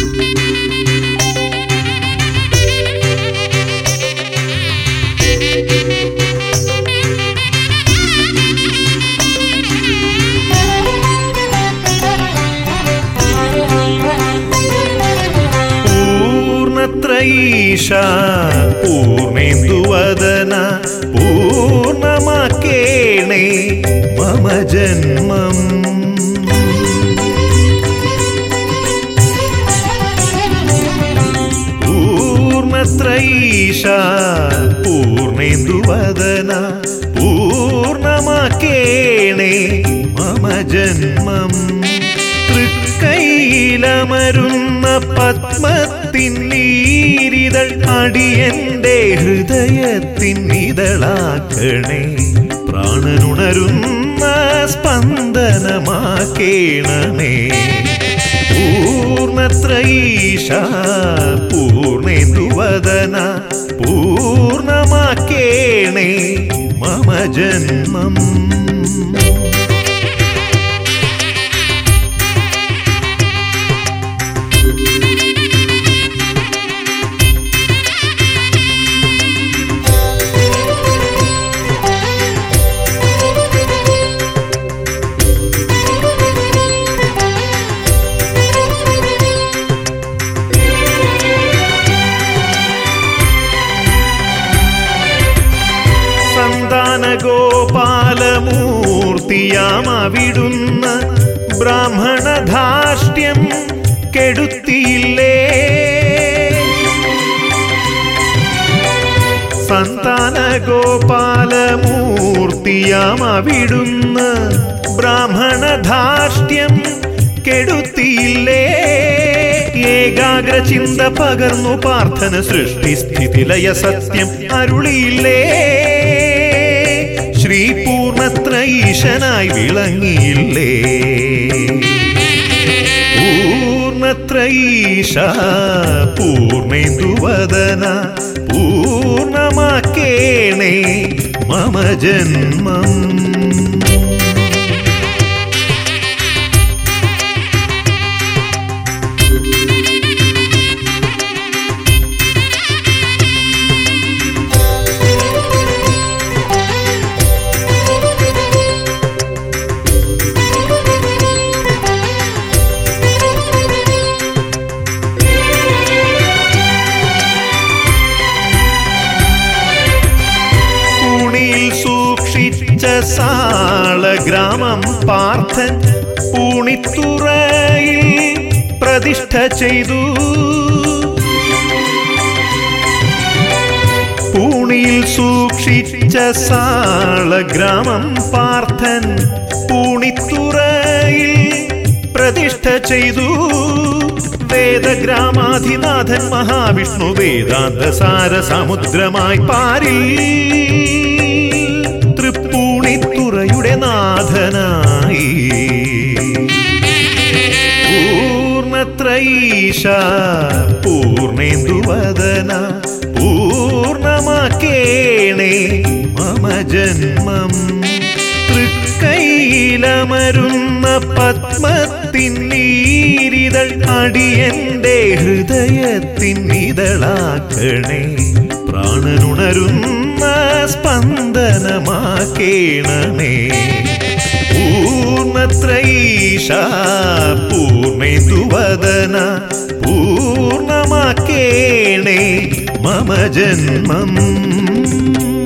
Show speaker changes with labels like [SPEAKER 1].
[SPEAKER 1] പൂർണത്രയീശ പൂർണേന്ദുവദന പൂർണമാക്കേണേ മമ ജന്മം പൂർണത്രയീശ പൂർണേന്ദുവദന പൂർണമാക്കേണേ മമ ജന്മം തൃക്കൈലമരുന്ന പത്മത്തിൻ നീരിതൾ അടിയന്റെ ഹൃദയത്തിൻ ഇതളാക്കണേ പ്രാണനുണരുന്ന സ്പന്ദനമാക്കേണമേ പൂർണത്രയീശ പൂർണേന്ദുവദന പൂർണമാക്കേണേ മമ ജന്മം സന്താന ഗോപാലമൂർത്തിയാമവിടുന്ന ബ്രാഹ്മണധാർഷ്ട്യം കെടുത്തിയില്ലേ സന്താന ഗോപാലമൂർത്തിയാമവിടുന്ന ബ്രാഹ്മണധാർഷ്ട്യം കെടുത്തിയില്ലേ ഏകാഗ്ര ചിന്ത പകർന്നു പാർത്ഥന സൃഷ്ടി സ്ഥിതിലയ സത്യം അരുളിയില്ലേ ശ്രീ പൂർണത്രയീശനായി വിളങ്ങിയില്ലേ പൂർണത്രയീശ പൂർണേന്ദുവദന പൂർണമാക്കേണേ മമ ജന്മം പൂണിയിൽ സൂക്ഷിച്ച സാളഗ്രാമം പാർത്ഥൻ പൂണിത്തുറയിൽ പ്രതിഷ്ഠ ചെയ്തു പൂണിയിൽ സൂക്ഷിച്ച സാളഗ്രാമം പാർത്ഥൻ പൂണിത്തുറയിൽ പ്രതിഷ്ഠ ചെയ്തു വേദഗ്രാമാധിനാഥൻ മഹാവിഷ്ണു വേദാന്ത സാര സമുദ്രമായി പാരിൽ തൃപ്പൂണിത്തുറയുടെ നാഥനായി പൂർണത്രയീശ പൂർണേന്ദുവദന പൂർണമാക്കേണേ മമ ജന്മം തൃക്കൈലമരുന്ന പത്മത്തിൻ നീരിതൾ അടിയന്റെ ഹൃദയത്തിൻ ഇതളാക്കണേ പ്രാണനുണരുന്ന സ്പന്ദനമാക്കേണമേ പൂർണത്രയീശ പൂർണേന്ദുവദന പൂർണമാക്കേണേ മമ ജന്മം